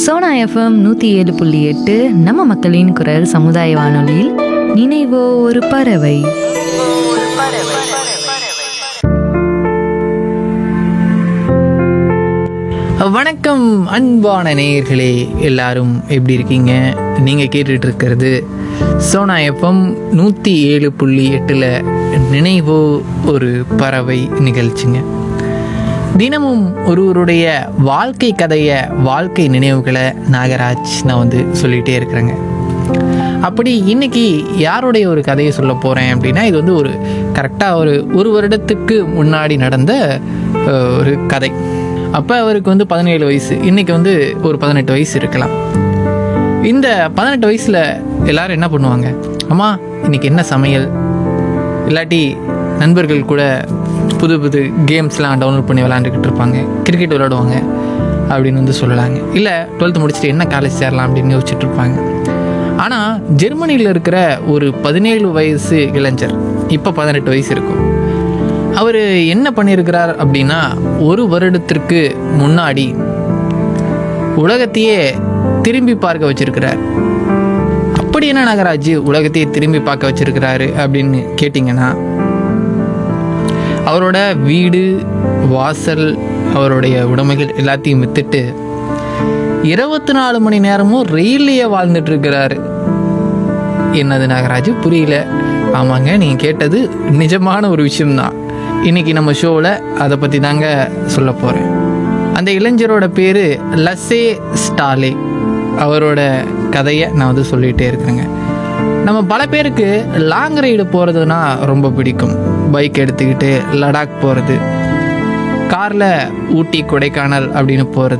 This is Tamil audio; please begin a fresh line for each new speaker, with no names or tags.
சோனா எஃப்எம் நூற்றி ஏழு புள்ளி எட்டு நம்ம மக்களின் குரல் சமுதாய வானொலியில் நினைவோ ஒரு பறவை
வணக்கம் அன்பான நேயர்களே எல்லாரும் எப்படி இருக்கீங்க நீங்கள் கேட்டுட்டு இருக்கிறது சோனா எஃப்எம் நூற்றி ஏழு புள்ளி எட்டில் நினைவோ ஒரு பறவை நிகழ்ச்சிங்க தினமும் ஒருவருடைய வாழ்க்கை கதையை வாழ்க்கை நினைவுகளை நாகராஜ் நான் வந்து சொல்லிகிட்டே இருக்கிறேங்க அப்படி இன்னைக்கு யாருடைய ஒரு கதையை சொல்ல போகிறேன் அப்படின்னா இது வந்து ஒரு கரெக்டாக ஒரு ஒரு வருடத்துக்கு முன்னாடி நடந்த அஹ், ஒரு கதை அப்போ அவருக்கு வந்து பதினேழு வயசு இன்னைக்கு வந்து ஒரு பதினெட்டு வயசு இருக்கலாம் இந்த பதினெட்டு வயசில் எல்லாரும் என்ன பண்ணுவாங்க அம்மா இன்னைக்கு என்ன சமையல் இல்லாட்டி நண்பர்கள் கூட புது புது கேம்ஸ்லாம் டவுன்லோட் பண்ணி விளாண்டுக்கிட்டு இருப்பாங்க கிரிக்கெட் விளாடுவாங்க அப்படின்னு வந்து சொல்லலாங்க இல்லை டுவெல்த்து முடிச்சுட்டு என்ன காலேஜ் சேரலாம் அப்படின்னு யோசிச்சுட்டு இருப்பாங்க ஆனால் ஜெர்மனியில் இருக்கிற ஒரு பதினேழு வயசு இளைஞர் இப்போ பதினெட்டு வயசு இருக்கும் அவர் என்ன பண்ணியிருக்கிறார் அப்படின்னா ஒரு வருடத்திற்கு முன்னாடி உலகத்தையே திரும்பி பார்க்க வச்சிருக்கிறார் அப்படி என்ன நாகராஜ் உலகத்தையே திரும்பி பார்க்க வச்சிருக்கிறாரு அப்படின்னு கேட்டிங்கன்னா அவரோட வீடு வாசல் அவருடைய உடைமைகள் எல்லாத்தையும் வித்துட்டு இருபத்தி நாலு மணி நேரமும் ரயில்லையே வாழ்ந்துட்டு இருக்கிறாரு என்னது நாகராஜ் புரியல ஆமாங்க நீங்கள் கேட்டது நிஜமான ஒரு விஷயம்தான் இன்னைக்கு நம்ம ஷோவில் அதை பற்றி தாங்க சொல்ல போகிறேன் அந்த இளைஞரோட பேர் லஸ்ஸே ஸ்டாலே அவரோட கதையை நான் வந்து சொல்லிகிட்டே இருக்கிறேங்க நம்ம பல பேருக்கு லாங் ரைடு போகிறதுனா ரொம்ப பிடிக்கும் பைக் எடுத்துக்கிட்டு லடாக் போகிறது காரில் ஊட்டி கொடைக்கானல் அப்படின்னு போகிறது